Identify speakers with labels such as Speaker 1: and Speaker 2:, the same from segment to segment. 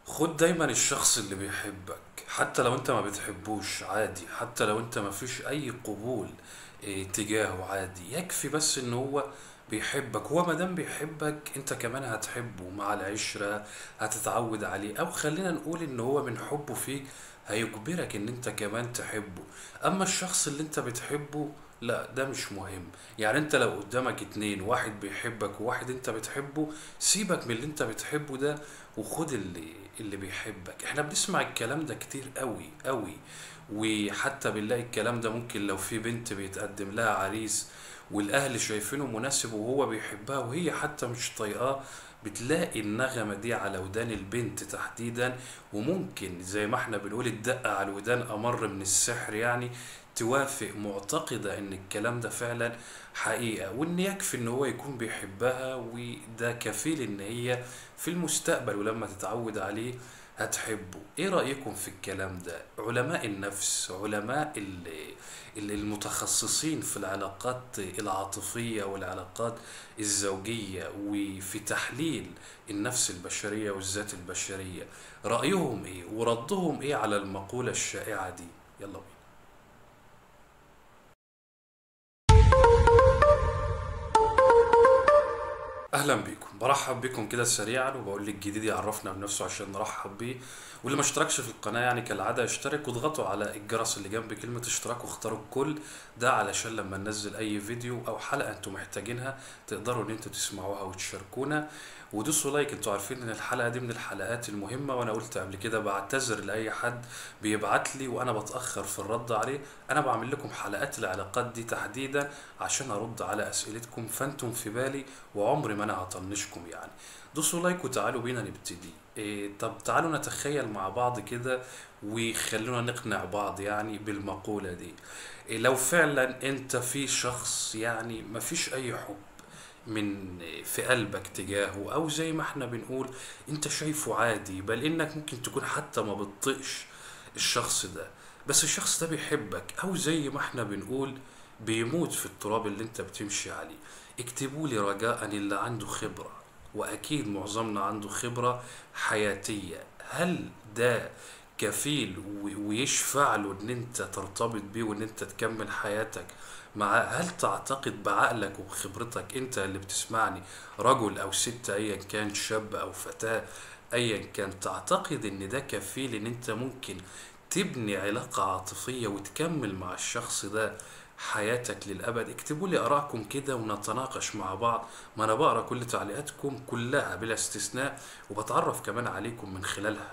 Speaker 1: خد دايما الشخص اللي بيحبك حتى لو انت ما بتحبوش عادي حتى لو انت ما فيش اي قبول اه، تجاهه عادي يكفي بس ان هو بيحبك هو مادام بيحبك انت كمان هتحبه مع العشرة هتتعود عليه او خلينا نقول ان هو من حبه فيك هيجبرك ان انت كمان تحبه اما الشخص اللي انت بتحبه لا ده مش مهم يعني انت لو قدامك اتنين واحد بيحبك وواحد انت بتحبه سيبك من اللي انت بتحبه ده وخد اللي اللي بيحبك احنا بنسمع الكلام ده كتير قوي قوي وحتى بنلاقي الكلام ده ممكن لو في بنت بيتقدم لها عريس والاهل شايفينه مناسب وهو بيحبها وهي حتى مش طايقاه بتلاقي النغمة دي على ودان البنت تحديدا وممكن زي ما احنا بنقول الدقة على الودان أمر من السحر يعني توافق معتقدة ان الكلام ده فعلا حقيقة وان يكفي ان هو يكون بيحبها وده كفيل ان هي في المستقبل ولما تتعود عليه هتحبه ايه رأيكم في الكلام ده علماء النفس علماء ال- ال- المتخصصين في العلاقات العاطفية والعلاقات الزوجية وفي تحليل النفس البشرية والذات البشرية رأيهم ايه وردهم ايه على المقولة الشائعة دي يلا بينا اهلا بيكم برحب بكم كده سريعا وبقول لك جديد يعرفنا بنفسه عشان نرحب بيه واللي ما اشتركش في القناه يعني كالعاده اشترك واضغطوا على الجرس اللي جنب كلمه اشتراك واختاروا الكل ده علشان لما ننزل اي فيديو او حلقه انتم محتاجينها تقدروا ان انتوا تسمعوها وتشاركونا ودوسوا لايك انتوا عارفين ان الحلقه دي من الحلقات المهمه وانا قلت قبل كده بعتذر لاي حد بيبعت لي وانا بتاخر في الرد عليه انا بعمل لكم حلقات العلاقات دي تحديدا عشان ارد على اسئلتكم فانتم في بالي وعمري ما انا هطنشكم يعني دوسوا لايك وتعالوا بينا نبتدي إيه طب تعالوا نتخيل مع بعض كده وخلونا نقنع بعض يعني بالمقولة دي إيه لو فعلا انت في شخص يعني مفيش اي حب من في قلبك تجاهه او زي ما احنا بنقول انت شايفه عادي بل انك ممكن تكون حتى ما بتطقش الشخص ده بس الشخص ده بيحبك او زي ما احنا بنقول بيموت في التراب اللي انت بتمشي عليه اكتبوا لي رجاء اللي عنده خبرة واكيد معظمنا عنده خبرة حياتية هل ده كفيل و- ويشفع له ان انت ترتبط بيه وان انت تكمل حياتك مع هل تعتقد بعقلك وبخبرتك انت اللي بتسمعني رجل او ست ايا كان شاب او فتاة ايا كان تعتقد ان ده كفيل ان انت ممكن تبني علاقة عاطفية وتكمل مع الشخص ده حياتك للأبد اكتبوا لي آرائكم كده ونتناقش مع بعض ما أنا بقرأ كل تعليقاتكم كلها بلا استثناء وبتعرف كمان عليكم من خلالها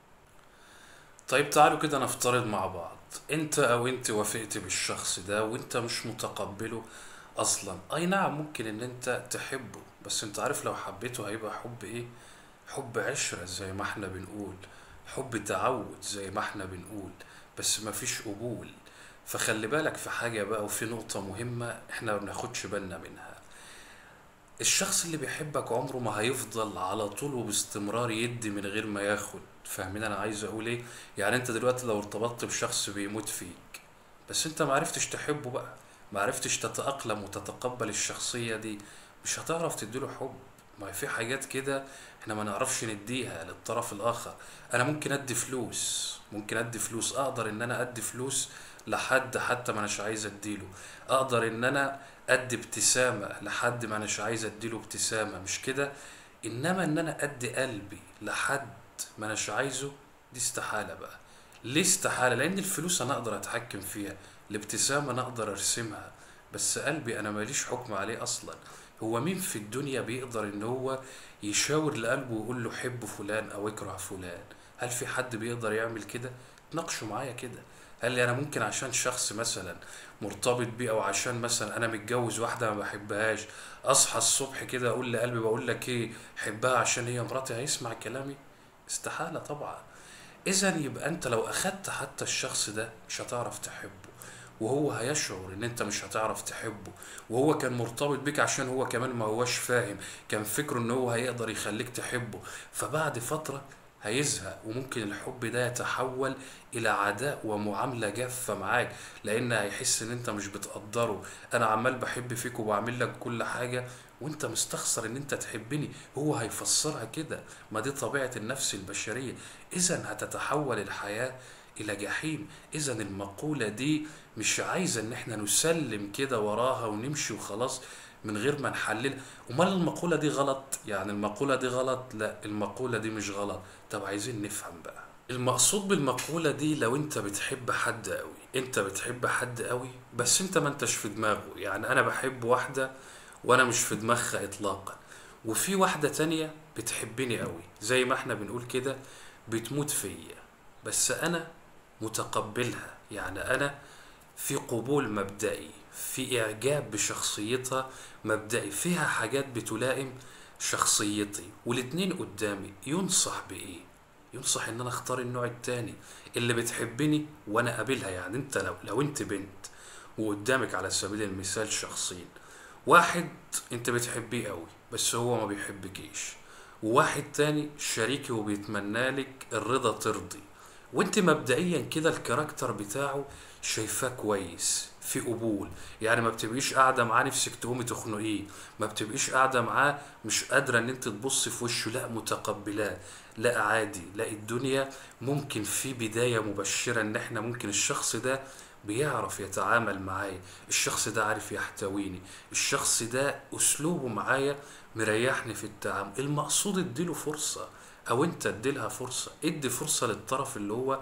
Speaker 1: طيب تعالوا كده نفترض مع بعض انت او انت وافقت بالشخص ده وانت مش متقبله اصلا اي نعم ممكن ان انت تحبه بس انت عارف لو حبيته هيبقى حب ايه حب عشرة زي ما احنا بنقول حب تعود زي ما احنا بنقول بس مفيش قبول فخلي بالك في حاجة بقى وفي نقطة مهمة احنا ما بناخدش بالنا منها الشخص اللي بيحبك عمره ما هيفضل على طول وباستمرار يدي من غير ما ياخد فاهمين انا عايز اقول ايه يعني انت دلوقتي لو ارتبطت بشخص بيموت فيك بس انت ما عرفتش تحبه بقى ما عرفتش تتأقلم وتتقبل الشخصية دي مش هتعرف تديله حب ما هي في حاجات كده احنا ما نعرفش نديها للطرف الاخر انا ممكن ادي فلوس ممكن ادي فلوس اقدر ان انا ادي فلوس لحد حتى ما اناش عايز اديله اقدر ان انا ادي ابتسامة لحد ما اناش عايز اديله ابتسامة مش كده انما ان انا ادي قلبي لحد ما اناش عايزه دي استحالة بقى ليه استحالة لان الفلوس انا اقدر اتحكم فيها الابتسامة انا اقدر ارسمها بس قلبي انا ماليش حكم عليه اصلا هو مين في الدنيا بيقدر ان هو يشاور لقلبه ويقول له حب فلان او اكره فلان هل في حد بيقدر يعمل كده تناقشوا معايا كده قال لي انا ممكن عشان شخص مثلا مرتبط بيه او عشان مثلا انا متجوز واحده ما بحبهاش اصحى الصبح كده اقول لقلبي بقول لك ايه حبها عشان هي مراتي هيسمع كلامي استحاله طبعا اذا يبقى انت لو اخدت حتى الشخص ده مش هتعرف تحبه وهو هيشعر ان انت مش هتعرف تحبه وهو كان مرتبط بيك عشان هو كمان ما هوش فاهم كان فكره ان هو هيقدر يخليك تحبه فبعد فترة هيزهق وممكن الحب ده يتحول الى عداء ومعاملة جافة معاك لان هيحس ان انت مش بتقدره انا عمال بحب فيك وبعمل لك كل حاجة وانت مستخسر ان انت تحبني هو هيفسرها كده ما دي طبيعة النفس البشرية اذا هتتحول الحياة الى جحيم اذا المقولة دي مش عايزة ان احنا نسلم كده وراها ونمشي وخلاص من غير ما نحلل امال المقولة دي غلط يعني المقولة دي غلط لا المقولة دي مش غلط طب عايزين نفهم بقى المقصود بالمقولة دي لو انت بتحب حد قوي انت بتحب حد قوي بس انت ما انتش في دماغه يعني انا بحب واحدة وانا مش في دماغها اطلاقا وفي واحدة تانية بتحبني قوي زي ما احنا بنقول كده بتموت فيا بس انا متقبلها يعني انا في قبول مبدئي في اعجاب بشخصيتها مبدئي فيها حاجات بتلائم شخصيتي والاتنين قدامي ينصح بايه ينصح ان انا اختار النوع التاني اللي بتحبني وانا قابلها يعني انت لو لو انت بنت وقدامك على سبيل المثال شخصين واحد انت بتحبيه قوي بس هو ما بيحبكيش وواحد تاني شريكي وبيتمنى لك الرضا ترضي وانت مبدئيا كده الكاركتر بتاعه شايفاه كويس في قبول يعني ما بتبقيش قاعده معاه نفسك تقومي تخنقيه ما بتبقيش قاعده معاه مش قادره ان انت تبصي في وشه لا متقبلاه لا عادي لا الدنيا ممكن في بدايه مبشره ان احنا ممكن الشخص ده بيعرف يتعامل معايا الشخص ده عارف يحتويني الشخص ده اسلوبه معايا مريحني في التعامل المقصود اديله فرصه او انت اديلها فرصه ادي فرصه للطرف اللي هو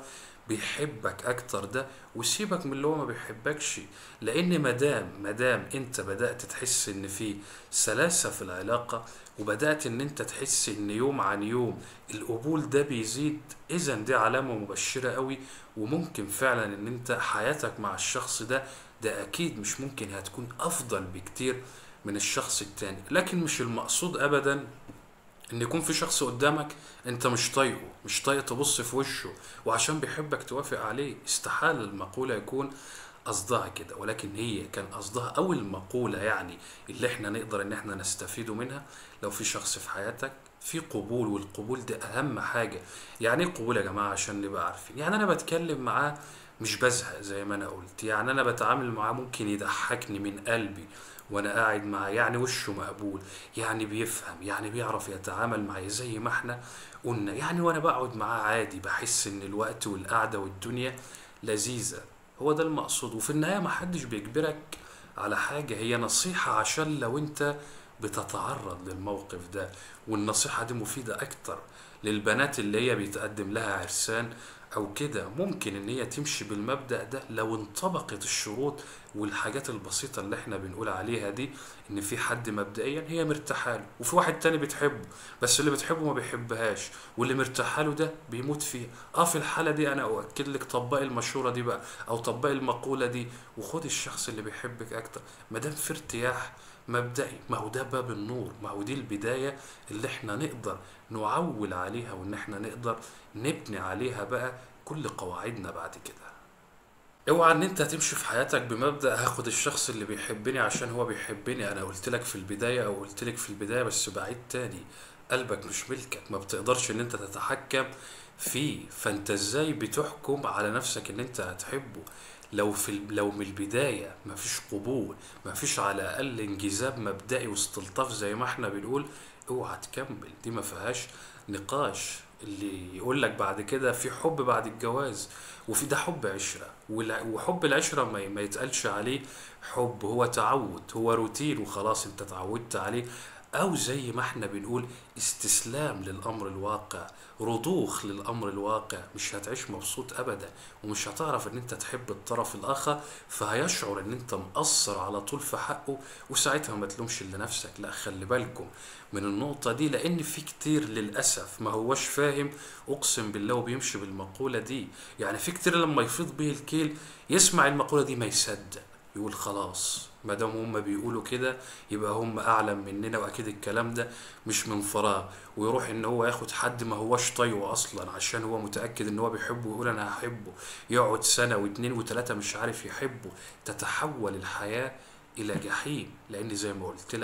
Speaker 1: بيحبك اكتر ده وسيبك من اللي هو ما بيحبكش لان مدام مدام انت بدات تحس ان في سلاسه في العلاقه وبدات ان انت تحس ان يوم عن يوم القبول ده بيزيد اذا دي علامه مبشره قوي وممكن فعلا ان انت حياتك مع الشخص ده ده اكيد مش ممكن هتكون افضل بكتير من الشخص التاني لكن مش المقصود ابدا ان يكون في شخص قدامك انت مش طايقه مش طايق تبص في وشه وعشان بيحبك توافق عليه استحالة المقولة يكون قصدها كده ولكن هي كان قصدها او المقولة يعني اللي احنا نقدر ان احنا نستفيد منها لو في شخص في حياتك في قبول والقبول ده اهم حاجة يعني ايه قبول يا جماعة عشان نبقى عارفين يعني انا بتكلم معاه مش بزهق زي ما انا قلت يعني انا بتعامل معاه ممكن يضحكني من قلبي وانا قاعد معاه يعني وشه مقبول يعني بيفهم يعني بيعرف يتعامل معايا زي ما احنا قلنا يعني وانا بقعد معاه عادي بحس ان الوقت والقعده والدنيا لذيذه هو ده المقصود وفي النهايه محدش بيجبرك على حاجه هي نصيحه عشان لو انت بتتعرض للموقف ده والنصيحه دي مفيده اكتر للبنات اللي هي بيتقدم لها عرسان او كده ممكن ان هي تمشي بالمبدأ ده لو انطبقت الشروط والحاجات البسيطة اللي احنا بنقول عليها دي ان في حد مبدئيا هي مرتاحه له وفي واحد تاني بتحبه بس اللي بتحبه ما بيحبهاش واللي مرتاحه له ده بيموت فيها اه في الحالة دي انا اؤكد لك طبقي المشورة دي بقى او طبقي المقولة دي وخد الشخص اللي بيحبك اكتر ما دام في ارتياح مبدئي ما هو ده باب النور ما هو دي البداية اللي احنا نقدر نعول عليها وان احنا نقدر نبني عليها بقى كل قواعدنا بعد كده اوعى ان انت تمشي في حياتك بمبدأ هاخد الشخص اللي بيحبني عشان هو بيحبني انا قلت لك في البداية او قلت لك في البداية بس بعيد تاني قلبك مش ملكك ما بتقدرش ان انت تتحكم فيه فانت ازاي بتحكم على نفسك ان انت هتحبه لو في لو من البداية مفيش قبول مفيش على الأقل انجذاب مبدئي واستلطاف زي ما احنا بنقول اوعى تكمل دي ما فيهاش نقاش اللي يقول لك بعد كده في حب بعد الجواز وفي ده حب عشرة والع- وحب العشرة ما ما يتقالش عليه حب هو تعود هو روتين وخلاص انت اتعودت عليه او زي ما احنا بنقول استسلام للامر الواقع رضوخ للامر الواقع مش هتعيش مبسوط ابدا ومش هتعرف ان انت تحب الطرف الاخر فهيشعر ان انت مقصر على طول في حقه وساعتها ما تلومش الا نفسك لا خلي بالكم من النقطة دي لان في كتير للاسف ما هوش فاهم اقسم بالله وبيمشي بالمقولة دي يعني في كتير لما يفيض به الكيل يسمع المقولة دي ما يصدق يقول خلاص ما دام هم بيقولوا كده يبقى هم اعلم مننا واكيد الكلام ده مش من فراغ ويروح ان هو ياخد حد ما هوش طايقه اصلا عشان هو متاكد ان هو بيحبه ويقول انا هحبه يقعد سنه واتنين وتلاته مش عارف يحبه تتحول الحياه الى جحيم لان زي ما قلت لك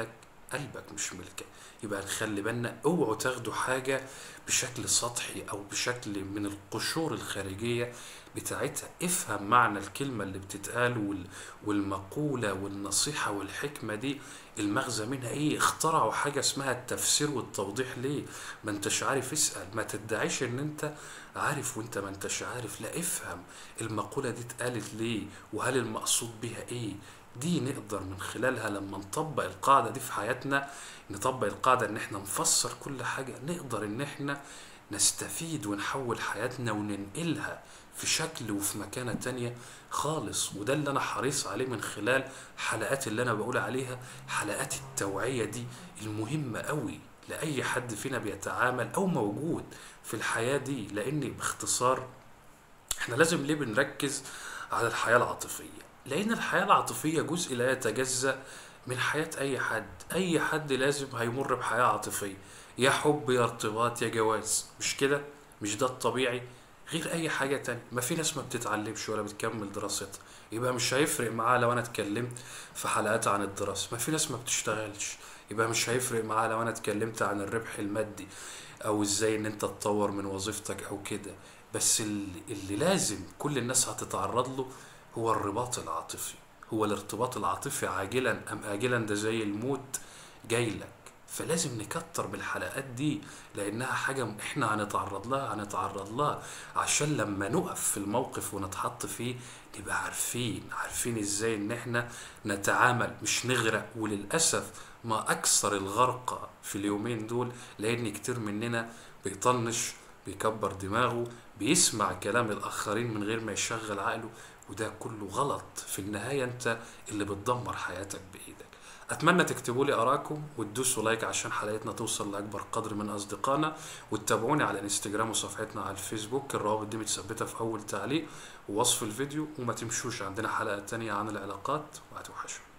Speaker 1: قلبك مش ملكك يبقى نخلي بالنا اوعوا تاخدوا حاجة بشكل سطحي او بشكل من القشور الخارجية بتاعتها افهم معنى الكلمة اللي بتتقال وال- والمقولة والنصيحة والحكمة دي المغزى منها ايه اخترعوا حاجة اسمها التفسير والتوضيح ليه ما انتش عارف اسأل ما تدعيش ان انت عارف وانت ما انتش عارف لا افهم المقولة دي اتقالت ليه وهل المقصود بيها ايه دي نقدر من خلالها لما نطبق القاعدة دي في حياتنا نطبق القاعدة ان احنا نفسر كل حاجة نقدر ان احنا نستفيد ونحول حياتنا وننقلها في شكل وفي مكانة تانية خالص وده اللي انا حريص عليه من خلال حلقات اللي انا بقول عليها حلقات التوعية دي المهمة قوي لأي حد فينا بيتعامل أو موجود في الحياة دي لأن باختصار احنا لازم ليه بنركز على الحياة العاطفية لأن الحياة العاطفية جزء لا يتجزأ من حياة أي حد أي حد لازم هيمر بحياة عاطفية يا حب يا ارتباط يا جواز مش كده مش ده الطبيعي غير أي حاجة تانية ما في ناس ما بتتعلمش ولا بتكمل دراستها يبقى مش هيفرق معاه لو أنا اتكلمت في حلقات عن الدراسة ما في ناس ما بتشتغلش يبقى مش هيفرق معاه لو أنا اتكلمت عن الربح المادي أو إزاي إن أنت تطور من وظيفتك أو كده بس اللي, اللي لازم كل الناس هتتعرض له هو الرباط العاطفي هو الارتباط العاطفي عاجلا ام اجلا ده زي الموت جاي لك فلازم نكتر من الحلقات دي لانها حاجه احنا هنتعرض لها هنتعرض لها عشان لما نقف في الموقف ونتحط فيه نبقى عارفين عارفين ازاي ان احنا نتعامل مش نغرق وللاسف ما اكثر الغرق في اليومين دول لان كتير مننا بيطنش بيكبر دماغه بيسمع كلام الآخرين من غير ما يشغل عقله وده كله غلط في النهاية أنت اللي بتدمر حياتك بإيدك أتمنى تكتبوا لي آراءكم وتدوسوا لايك عشان حلقتنا توصل لأكبر قدر من أصدقائنا وتتابعوني على الانستجرام وصفحتنا على الفيسبوك الروابط دي متثبتة في أول تعليق ووصف الفيديو وما تمشوش عندنا حلقة تانية عن العلاقات وهتوحشوا